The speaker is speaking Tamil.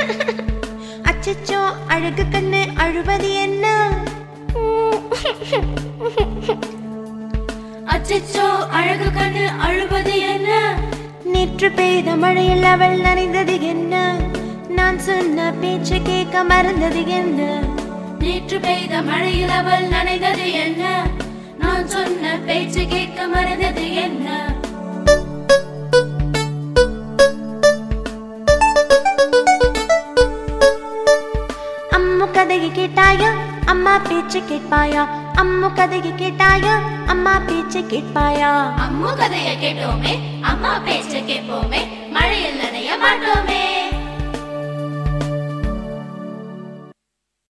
அச்சச்சோ அழகு கண்ணு அழுவது என்ன அச்சச்சோ அழகு கண்ணு அழுவது என்ன நேற்று பெய்த மழையில் அவள் நனைந்தது என்ன நான் சொன்ன பேச்சு கேட்க மறந்தது என்ன நேற்று பெய்த மழையில் அவள் நனைந்தது என்ன நான் சொன்ன பேச்சு கேட்க மறந்தது என்ன அம்மு கதையை கேட்டாயா அம்மா பேச்சு கேட்பாயா அம்மு கதையை கேட்டாயா அம்மா பேச்சு கேட்பாயா அம்மு கதைய கேட்டோமே அம்மா பேச்ச கேட்போமே மழையில் நனைய மாட்டோமே